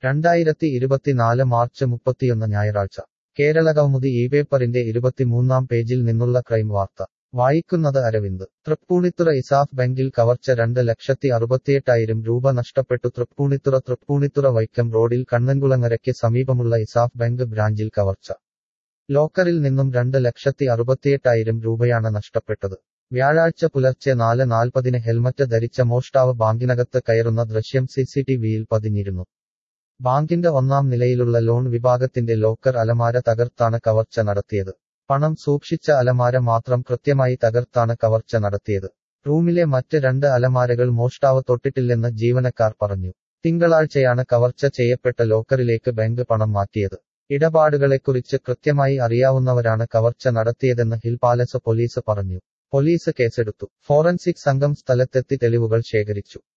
രണ്ടായിരത്തി ഇരുപത്തിനാല് മാർച്ച് മുപ്പത്തിയൊന്ന് ഞായറാഴ്ച കേരള കൗമുദി ഈ പേപ്പറിന്റെ ഇരുപത്തിമൂന്നാം പേജിൽ നിന്നുള്ള ക്രൈം വാർത്ത വായിക്കുന്നത് അരവിന്ദ് തൃപ്പൂണിത്തുറ ഇസാഫ് ബാങ്കിൽ കവർച്ച രണ്ട് ലക്ഷത്തി അറുപത്തിയെട്ടായിരം രൂപ നഷ്ടപ്പെട്ടു തൃപ്പൂണിത്തുറ തൃപ്പൂണിത്തുറ വൈക്കം റോഡിൽ കണ്ണൻകുളങ്ങരയ്ക്ക് സമീപമുള്ള ഇസാഫ് ബാങ്ക് ബ്രാഞ്ചിൽ കവർച്ച ലോക്കറിൽ നിന്നും രണ്ട് ലക്ഷത്തി അറുപത്തിയെട്ടായിരം രൂപയാണ് നഷ്ടപ്പെട്ടത് വ്യാഴാഴ്ച പുലർച്ചെ നാല് നാൽപ്പതിന് ഹെൽമറ്റ് ധരിച്ച മോഷ്ടാവ് ബാങ്കിനകത്ത് കയറുന്ന ദൃശ്യം സിസിടിവിയിൽ പതിഞ്ഞിരുന്നു ബാങ്കിന്റെ ഒന്നാം നിലയിലുള്ള ലോൺ വിഭാഗത്തിന്റെ ലോക്കർ അലമാര തകർത്താണ് കവർച്ച നടത്തിയത് പണം സൂക്ഷിച്ച അലമാര മാത്രം കൃത്യമായി തകർത്താണ് കവർച്ച നടത്തിയത് റൂമിലെ മറ്റ് രണ്ട് അലമാരകൾ മോഷ്ടാവ് തൊട്ടിട്ടില്ലെന്ന് ജീവനക്കാർ പറഞ്ഞു തിങ്കളാഴ്ചയാണ് കവർച്ച ചെയ്യപ്പെട്ട ലോക്കറിലേക്ക് ബാങ്ക് പണം മാറ്റിയത് ഇടപാടുകളെക്കുറിച്ച് കൃത്യമായി അറിയാവുന്നവരാണ് കവർച്ച നടത്തിയതെന്ന് ഹിൽ പാലസ് പോലീസ് പറഞ്ഞു പോലീസ് കേസെടുത്തു ഫോറൻസിക് സംഘം സ്ഥലത്തെത്തി തെളിവുകൾ ശേഖരിച്ചു